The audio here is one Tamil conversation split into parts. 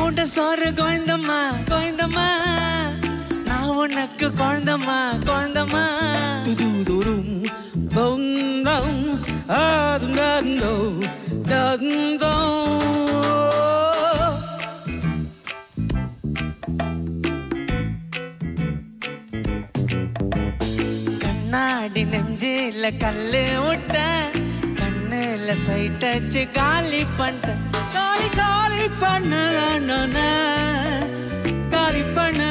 கூட சோறு குழந்தம்மா குழந்தம்மா நான் உனக்கு குழந்தம்மா குழந்தம்மா துதுதுரும் பொங்கம் ஆதுங்கோ தங்கோ கண்ணாடி நெஞ்சில கல்லு விட்ட கண்ணுல சைட் அடிச்சு காலி பண்ணிட்ட காலி காலி பண்ண காலி பண்ண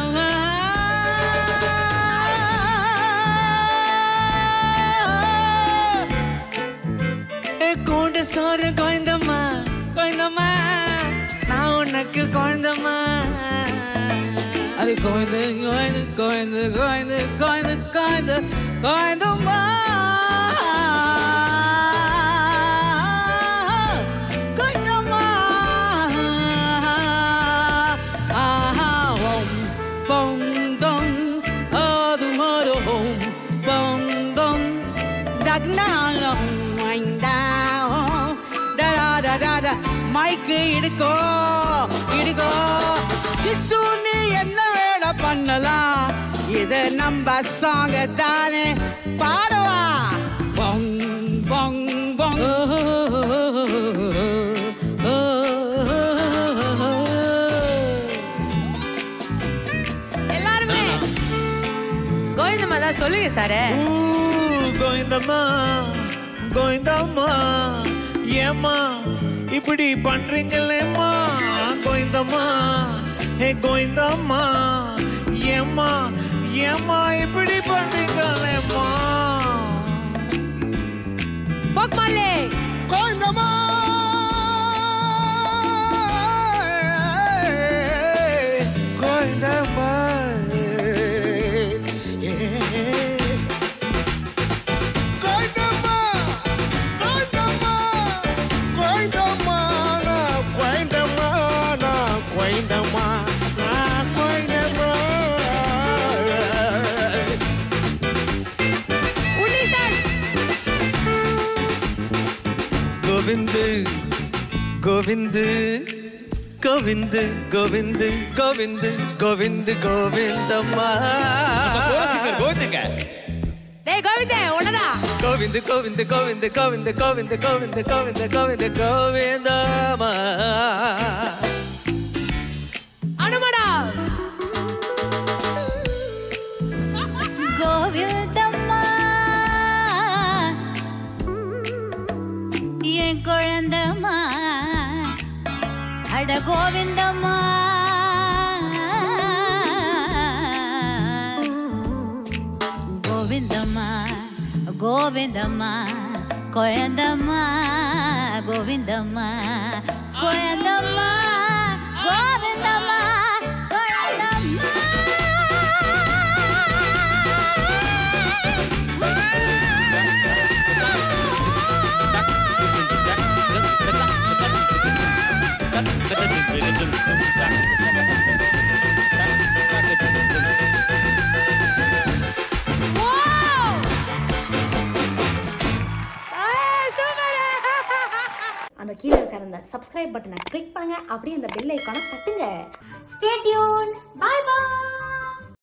ஏ கூட சோறு குழந்தம்மா குழந்தம்மா நான் உனக்கு குழந்தம்மா அது குழந்து குழந்து குழந்து குழந்து குழந்து குழந்து குழந்தம்மா குழந்தம்மா ஆஹா ஓம் பொங் தொங் அது ஒரு ஹோம் பொங் தொங் டக்னாலம் மைக்கு இடுக்கோ இடுக்கோ சித்து நீ என்ன வேட பண்ணலாம் இது நம்ம சாங்க தானே பாடுவா பொங் பொங் பொங் எல்லாருமே கோவிந்தம்மா தான் சொல்லுங்க சார் ஊ, கோவிந்தம்மா கோவிந்தம்மா ஏம்மா இப்படி பண்றீங்களேம்மா கோவிந்தம்மா ஹே கோவிந்தம்மா ஏம்மா ஏம்மா இப்படி பண்றீங்களேம்மா போக் மாலே கோவிந்தம்மா கோவிந்தம்மா கோவிந்தம்மா கோவிந்தம்மா கோவிந்தம்மா நான் கோவிந்தம்மா நான் கோவிந்தம்மா நான் கோவிந்தம்மா உன்னிதான் கோவிந்து கோவிந்து கோவிந்து கோவிந்து கோவிந்து கோவிந்து கோவிந்தம்மா கோவிந்துங்க டேய் கோவிந்தே உன்னதா கோவிந்து கோவிந்து கோவிந்து கோவிந்து கோவிந்து கோவிந்து கோவிந்து கோவிந்து கோவிந்தம்மா அனுமடா கோவிந்தம்மா என் குழந்தம்மா அட கோவிந்தம்மா கோவிந்தம்மா கோவிந்தம்மா குழந்தம்மா கோவிந்தம்மா குழந்தம்மா கோவிந்தம்மா அந்த கீழே இருக்கிற அந்த சப்ஸ்கிரைப் பட்டனை கிளிக் பண்ணுங்க அப்படியே அந்த பெல் ஐக்கானை தட்டுங்க ஸ்டே டியூன் பை